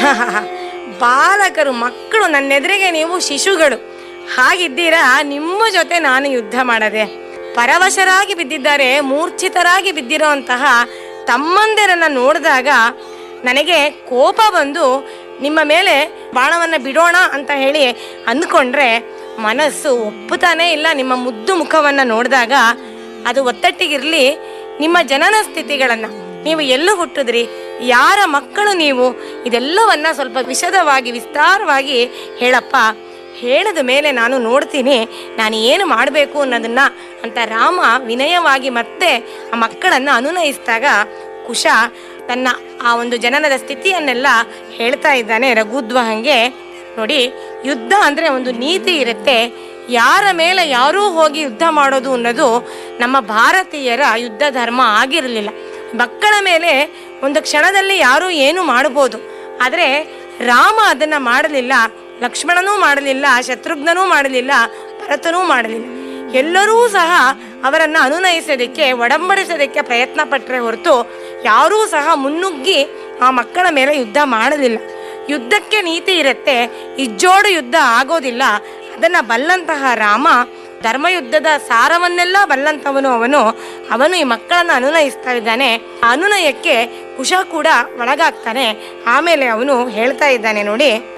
ಬಾಲಕರು ಮಕ್ಕಳು ನನ್ನೆದುರಿಗೆ ನೀವು ಶಿಶುಗಳು ಹಾಗಿದ್ದೀರಾ ನಿಮ್ಮ ಜೊತೆ ನಾನು ಯುದ್ಧ ಮಾಡದೆ ಪರವಶರಾಗಿ ಬಿದ್ದಿದ್ದಾರೆ ಮೂರ್ಛಿತರಾಗಿ ಬಿದ್ದಿರುವಂತಹ ತಮ್ಮಂದಿರನ್ನ ನೋಡಿದಾಗ ನನಗೆ ಕೋಪ ಬಂದು ನಿಮ್ಮ ಮೇಲೆ ಬಾಣವನ್ನು ಬಿಡೋಣ ಅಂತ ಹೇಳಿ ಅಂದ್ಕೊಂಡ್ರೆ ಮನಸ್ಸು ಒಪ್ಪುತ್ತಾನೇ ಇಲ್ಲ ನಿಮ್ಮ ಮುದ್ದು ಮುಖವನ್ನು ನೋಡಿದಾಗ ಅದು ಒತ್ತಟ್ಟಿಗಿರಲಿ ನಿಮ್ಮ ಜನನ ಸ್ಥಿತಿಗಳನ್ನು ನೀವು ಎಲ್ಲೂ ಹುಟ್ಟಿದ್ರಿ ಯಾರ ಮಕ್ಕಳು ನೀವು ಇದೆಲ್ಲವನ್ನ ಸ್ವಲ್ಪ ವಿಶದವಾಗಿ ವಿಸ್ತಾರವಾಗಿ ಹೇಳಪ್ಪ ಹೇಳಿದ ಮೇಲೆ ನಾನು ನೋಡ್ತೀನಿ ನಾನು ಏನು ಮಾಡಬೇಕು ಅನ್ನೋದನ್ನ ಅಂತ ರಾಮ ವಿನಯವಾಗಿ ಮತ್ತೆ ಆ ಮಕ್ಕಳನ್ನು ಅನುನಯಿಸಿದಾಗ ಕುಶ ತನ್ನ ಆ ಒಂದು ಜನನದ ಸ್ಥಿತಿಯನ್ನೆಲ್ಲ ಹೇಳ್ತಾ ಇದ್ದಾನೆ ರಘುದ್ವಹಂಗೆ ನೋಡಿ ಯುದ್ಧ ಅಂದರೆ ಒಂದು ನೀತಿ ಇರುತ್ತೆ ಯಾರ ಮೇಲೆ ಯಾರೂ ಹೋಗಿ ಯುದ್ಧ ಮಾಡೋದು ಅನ್ನೋದು ನಮ್ಮ ಭಾರತೀಯರ ಯುದ್ಧ ಧರ್ಮ ಆಗಿರಲಿಲ್ಲ ಮಕ್ಕಳ ಮೇಲೆ ಒಂದು ಕ್ಷಣದಲ್ಲಿ ಯಾರೂ ಏನು ಮಾಡ್ಬೋದು ಆದರೆ ರಾಮ ಅದನ್ನು ಮಾಡಲಿಲ್ಲ ಲಕ್ಷ್ಮಣನೂ ಮಾಡಲಿಲ್ಲ ಶತ್ರುಘ್ನನೂ ಮಾಡಲಿಲ್ಲ ಭರತನೂ ಮಾಡಲಿಲ್ಲ ಎಲ್ಲರೂ ಸಹ ಅವರನ್ನು ಅನುನಯಿಸೋದಕ್ಕೆ ಒಡಂಬಡಿಸೋದಕ್ಕೆ ಪ್ರಯತ್ನ ಪಟ್ಟರೆ ಹೊರತು ಯಾರೂ ಸಹ ಮುನ್ನುಗ್ಗಿ ಆ ಮಕ್ಕಳ ಮೇಲೆ ಯುದ್ಧ ಮಾಡಲಿಲ್ಲ ಯುದ್ಧಕ್ಕೆ ನೀತಿ ಇರುತ್ತೆ ಇಜ್ಜೋಡು ಯುದ್ಧ ಆಗೋದಿಲ್ಲ ಅದನ್ನು ಬಲ್ಲಂತಹ ರಾಮ ಧರ್ಮಯುದ್ಧದ ಸಾರವನ್ನೆಲ್ಲ ಬಲ್ಲಂತವನು ಅವನು ಅವನು ಈ ಮಕ್ಕಳನ್ನು ಅನುನಯಿಸ್ತಾ ಇದ್ದಾನೆ ಆ ಅನುನಯಕ್ಕೆ ಕುಶ ಕೂಡ ಒಳಗಾಗ್ತಾನೆ ಆಮೇಲೆ ಅವನು ಹೇಳ್ತಾ ಇದ್ದಾನೆ ನೋಡಿ